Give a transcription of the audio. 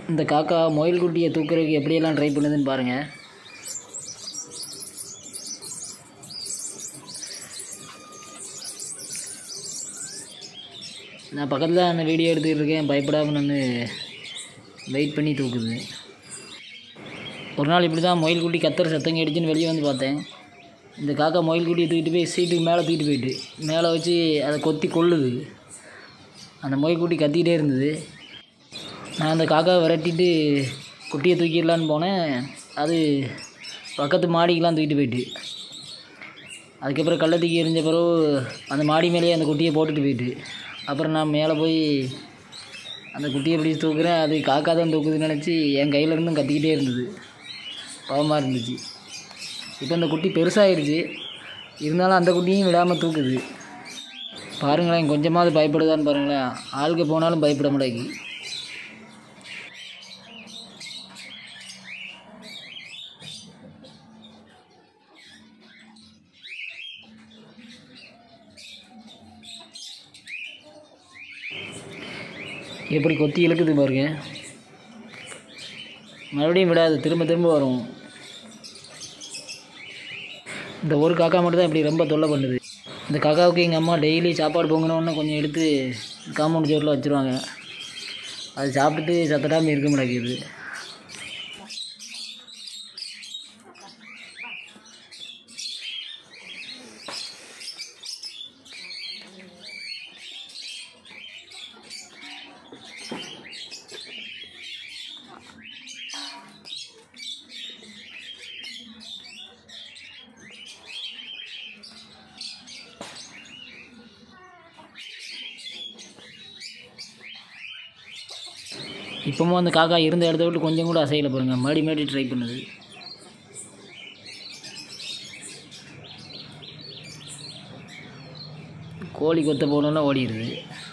இந்த காக்கா முயல் குட்டியை தூக்குறதுக்கு எப்படியெல்லாம் ட்ரை பண்ணுதுன்னு பாருங்கள் நான் பக்கத்தில் அந்த வீடியோ எடுத்துக்கிட்டு இருக்கேன் பயப்படாமல் நான் வெயிட் பண்ணி தூக்குது ஒரு நாள் இப்படி தான் முயல் குட்டி கத்துற சத்தம் கேட்டுச்சுன்னு வெளியே வந்து பார்த்தேன் இந்த காக்கா முயல் குட்டியை தூக்கிட்டு போய் சீட்டுக்கு மேலே தூக்கிட்டு போயிட்டு மேலே வச்சு அதை கொத்தி கொள்ளுது அந்த முயல் குட்டி கத்திக்கிட்டே இருந்தது நான் அந்த காக்காவை விரட்டிட்டு குட்டியை தூக்கிடலான்னு போனேன் அது பக்கத்து மாடிக்கெலாம் தூக்கிட்டு போயிட்டு அதுக்கப்புறம் கல்லை தூக்கி எறிஞ்ச பிறகு அந்த மாடி மேலேயே அந்த குட்டியை போட்டுட்டு போயிட்டு அப்புறம் நான் மேலே போய் அந்த குட்டியை பிடிச்சி தூக்குறேன் அது காக்கா தான் தூக்குதுன்னு நினச்சி என் கையில இருந்தும் கத்திக்கிட்டே இருந்தது பாவமாக இருந்துச்சு இப்போ அந்த குட்டி பெருசாகிடுச்சு இருந்தாலும் அந்த குட்டியும் விடாமல் தூக்குது பாருங்களேன் கொஞ்சமாவது பயப்படுதான்னு பாருங்களேன் ஆளுக்கு போனாலும் பயப்பட மாட்டேங்கி எப்படி கொத்தி இழுக்குது பாருங்க மறுபடியும் விடாது திரும்ப திரும்ப வரும் இந்த ஒரு காக்கா மட்டும் தான் இப்படி ரொம்ப தொல்லை பண்ணுது இந்த காக்காவுக்கு எங்கள் அம்மா டெய்லி சாப்பாடு பொங்கினோன்னு கொஞ்சம் எடுத்து காம்பவுண்ட் சோட்டில் வச்சுருவாங்க அது சாப்பிட்டுட்டு சத்தட்டாமல் இருக்க மாட்டேங்குது இப்போவும் அந்த காக்கா இருந்த இடத்த விட்டு கொஞ்சம் கூட அசையலை பாருங்க மறுபடி மறுபடி ட்ரை பண்ணுது கோழி கொத்த போனோன்னா ஓடிடுது